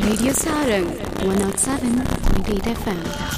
Radio Sarang 107.8 FM.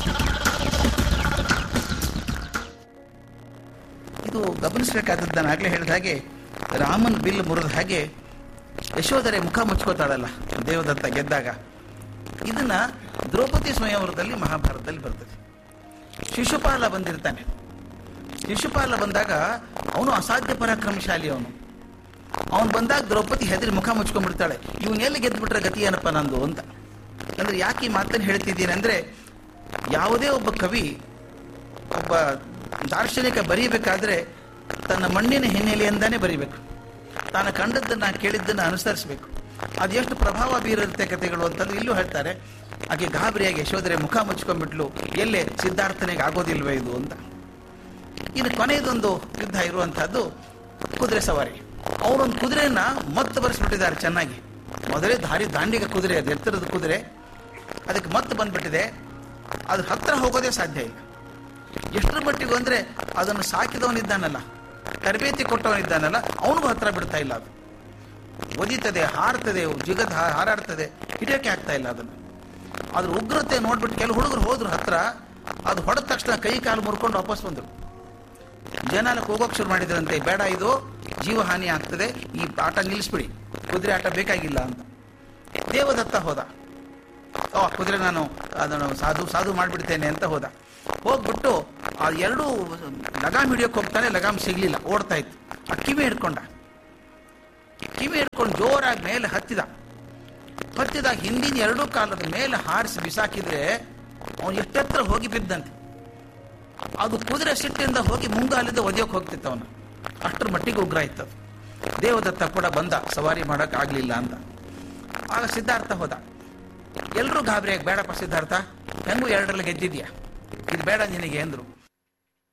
ಇದು ಗಮನಿಸಬೇಕಾದದ್ದು ನಾನು ಆಗಲೇ ಹೇಳಿದ ಹಾಗೆ ರಾಮನ್ ಬಿಲ್ ಮುರಿದ ಹಾಗೆ ಯಶೋಧರೆ ಮುಖ ಮುಚ್ಕೋತಾಳಲ್ಲ ದೇವದತ್ತ ಗೆದ್ದಾಗ ಇದನ್ನ ದ್ರೌಪದಿ ಸ್ವಯಂವರದಲ್ಲಿ ಮಹಾಭಾರತದಲ್ಲಿ ಬರ್ತದೆ ಶಿಶುಪಾಲ ಬಂದಿರ್ತಾನೆ ಶಿಶುಪಾಲ ಬಂದಾಗ ಅವನು ಅಸಾಧ್ಯ ಪರಾಕ್ರಮಶಾಲಿ ಅವನು ಅವನು ಬಂದಾಗ ದ್ರೌಪದಿ ಹೆದರಿ ಮುಖ ಮುಚ್ಕೊಂಡ್ಬಿಡ್ತಾಳೆ ಇವನ್ನೆಲ್ಲಿ ಗೆದ್ದುಬಿಟ್ರೆ ಗತಿ ಏನಪ್ಪ ನಂದು ಅಂತ ಅಂದ್ರೆ ಯಾಕೆ ಈ ಮಾತನ್ನು ಹೇಳ್ತಿದ್ದೀನಿ ಅಂದ್ರೆ ಯಾವುದೇ ಒಬ್ಬ ಕವಿ ಒಬ್ಬ ದಾರ್ಶನಿಕ ಬರೀಬೇಕಾದ್ರೆ ತನ್ನ ಮಣ್ಣಿನ ಹಿನ್ನೆಲೆಯಿಂದಾನೇ ಬರೀಬೇಕು ತಾನು ಕಂಡದ್ದನ್ನ ಕೇಳಿದ್ದನ್ನ ಅನುಸರಿಸಬೇಕು ಅದೆಷ್ಟು ಪ್ರಭಾವ ಬೀರುತ್ತೆ ಕಥೆಗಳು ಅಂತಂದು ಇಲ್ಲೂ ಹೇಳ್ತಾರೆ ಆಕೆ ಗಾಬರಿಯಾಗಿ ಯಶೋಧರೆ ಮುಖ ಮುಚ್ಕೊಂಡ್ಬಿಟ್ಲು ಎಲ್ಲೇ ಸಿದ್ಧಾರ್ಥನಿಗೆ ಆಗೋದಿಲ್ವೇ ಇದು ಅಂತ ಇನ್ನು ಕೊನೆಯದೊಂದು ಯುದ್ಧ ಇರುವಂತಹದ್ದು ಕುದುರೆ ಸವಾರಿ ಅವರೊಂದು ಕುದುರೆಯನ್ನ ಮತ್ತೆ ಬರೆಸ್ಬಿಟ್ಟಿದ್ದಾರೆ ಚೆನ್ನಾಗಿ ಮೊದಲೇ ದಾರಿ ದಾಂಡಿಗ ಕುದುರೆ ಅದು ಎತ್ತರದ ಕುದುರೆ ಅದಕ್ಕೆ ಮತ್ತೆ ಬಂದ್ಬಿಟ್ಟಿದೆ ಅದು ಹತ್ರ ಹೋಗೋದೇ ಸಾಧ್ಯ ಇಲ್ಲ ಎಷ್ಟರ ಮಟ್ಟಿಗೂ ಅಂದ್ರೆ ಅದನ್ನು ಸಾಕಿದವನಿದ್ದಾನಲ್ಲ ತರಬೇತಿ ಕೊಟ್ಟವನಿದ್ದಾನಲ್ಲ ಅವನಿಗೂ ಹತ್ರ ಬಿಡ್ತಾ ಇಲ್ಲ ಅದು ಒದಿತದೆ ಹಾರ್ತದೆ ಜಿಗದ್ ಹಾ- ಹಾರಾಡ್ತದೆ ಹಿಡಿಯೋಕೆ ಆಗ್ತಾ ಇಲ್ಲ ಅದನ್ನು ಅದ್ರ ಉಗ್ರತೆ ನೋಡ್ಬಿಟ್ಟು ಕೆಲವು ಹುಡುಗರು ಹೋದ್ರು ಹತ್ರ ಅದು ಹೊಡೆದ ತಕ್ಷಣ ಕೈ ಕಾಲು ಮುರ್ಕೊಂಡು ವಾಪಸ್ ಬಂದರು ಜನ ಎಲ್ಲ ಹೋಗೋಕೆ ಶುರು ಮಾಡಿದ್ರಂತೆ ಬೇಡ ಇದು ಜೀವಹಾನಿ ಆಗ್ತದೆ ಈ ಆಟ ನಿಲ್ಲಿಸ್ಬಿಡಿ ಕುದುರೆ ಆಟ ಬೇಕಾಗಿಲ್ಲ ಅಂತ ದೇವದತ್ತ ಹೋದ ಓ ಕುದುರೆ ನಾನು ಅದನ್ನು ಸಾಧು ಸಾಧು ಮಾಡಿಬಿಡ್ತೇನೆ ಅಂತ ಹೋದ ಹೋಗ್ಬಿಟ್ಟು ಆ ಎರಡೂ ಲಗಾಮ್ ಹಿಡಿಯೋಕೆ ಹೋಗ್ತಾನೆ ಲಗಾಮ್ ಸಿಗ್ಲಿಲ್ಲ ಓಡ್ತಾ ಇತ್ತು ಆ ಕಿವಿ ಹಿಡ್ಕೊಂಡ ಕಿವಿ ಹಿಡ್ಕೊಂಡು ಜೋರಾಗಿ ಮೇಲೆ ಹತ್ತಿದ ಹತ್ತಿದಾಗ ಹಿಂದಿನ ಎರಡೂ ಕಾಲದ ಮೇಲೆ ಹಾರಿಸಿ ಬಿಸಾಕಿದ್ರೆ ಅವನು ಎಷ್ಟೆತ್ರ ಹೋಗಿ ಬಿದ್ದಂತೆ ಅದು ಕುದುರೆ ಸಿಟ್ಟಿಂದ ಹೋಗಿ ಮುಂಗಾಲಿಂದ ಒದೆಯೋಕೆ ಹೋಗ್ತಿತ್ತು ಅವನು ಅಷ್ಟರ ಮಟ್ಟಿಗೆ ಉಗ್ರ ಇತ್ತು ಅದು. ದೇವದತ್ತ ಕೂಡ ಬಂದ ಸವಾರಿ ಮಾಡಕ್ ಆಗ್ಲಿಲ್ಲ ಅಂತ ಆಗ ಸಿದ್ಧಾರ್ಥ ಹೋದ ಎಲ್ಲರೂ ಗಾಬರಿಯಾಗಿ ಬೇಡಪ್ಪ ಸಿದ್ಧಾರ್ಥ ಹೆಂಗೂ ಎರಡರಲ್ಲಿ ಗೆದ್ದಿದ್ಯಾ ಇದು ಬೇಡ ನಿನಗೆ ಅಂದ್ರು